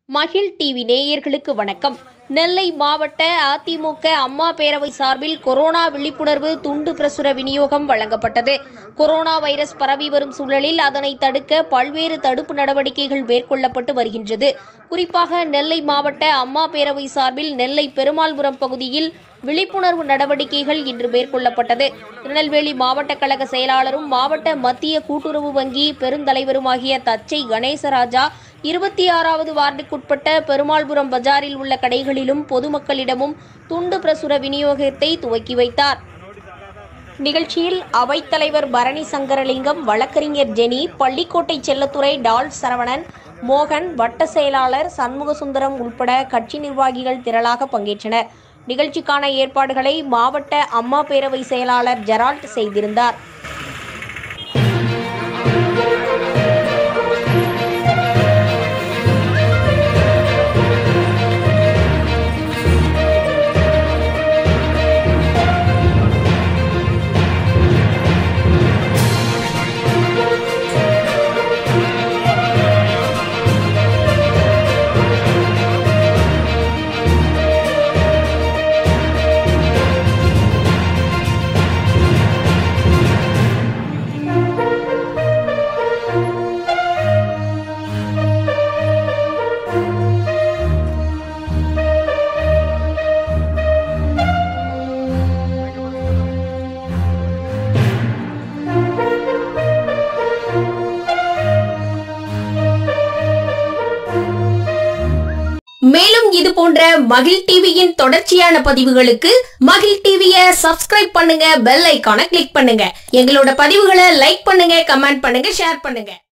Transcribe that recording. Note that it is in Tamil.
மகிழ் டிவி நேயர்களுக்கு வணக்கம் நெல்லை மாவட்ட அதிமுக அம்மா பேரவை சார்பில் கொரோனா விழிப்புணர்வு துண்டு பிரசுர விநியோகம் வழங்கப்பட்டது கொரோனா வைரஸ் பரவி வரும் சூழலில் அதனை தடுக்க பல்வேறு தடுப்பு நடவடிக்கைகள் மேற்கொள்ளப்பட்டு வருகின்றது குறிப்பாக நெல்லை மாவட்ட அம்மா பேரவை சார்பில் நெல்லை பெருமாள்புரம் பகுதியில் விழிப்புணர்வு நடவடிக்கைகள் இன்று மேற்கொள்ளப்பட்டது திருநெல்வேலி மாவட்ட கழக செயலாளரும் மாவட்ட மத்திய கூட்டுறவு வங்கி பெருந்தலைவருமாகிய தச்சை கணேசராஜா இருபத்தி ஆறாவது வார்டுக்குட்பட்ட பெருமாள்புரம் பஜாரில் உள்ள கடைகளிலும் பொதுமக்களிடமும் துண்டு பிரசுர விநியோகத்தை துவக்கி வைத்தார் நிகழ்ச்சியில் அவைத்தலைவர் பரணி சங்கரலிங்கம் வழக்கறிஞர் ஜெனி பள்ளிக்கோட்டை செல்லத்துறை டால் சரவணன் மோகன் வட்ட செயலாளர் சண்முகசுந்தரம் உள்பட கட்சி நிர்வாகிகள் திரளாக பங்கேற்றனர் நிகழ்ச்சிக்கான ஏற்பாடுகளை மாவட்ட அம்மா பேரவை செயலாளர் ஜெரால்ட் செய்திருந்தார் மேலும் இது போன்ற மகிழ் டிவியின் தொடர்ச்சியான பதிவுகளுக்கு மகிழ் டிவியை சப்ஸ்கிரைப் பண்ணுங்க பெல் ஐகானை கிளிக் பண்ணுங்க எங்களோட பதிவுகளை லைக் பண்ணுங்க கமெண்ட் பண்ணுங்க ஷேர் பண்ணுங்க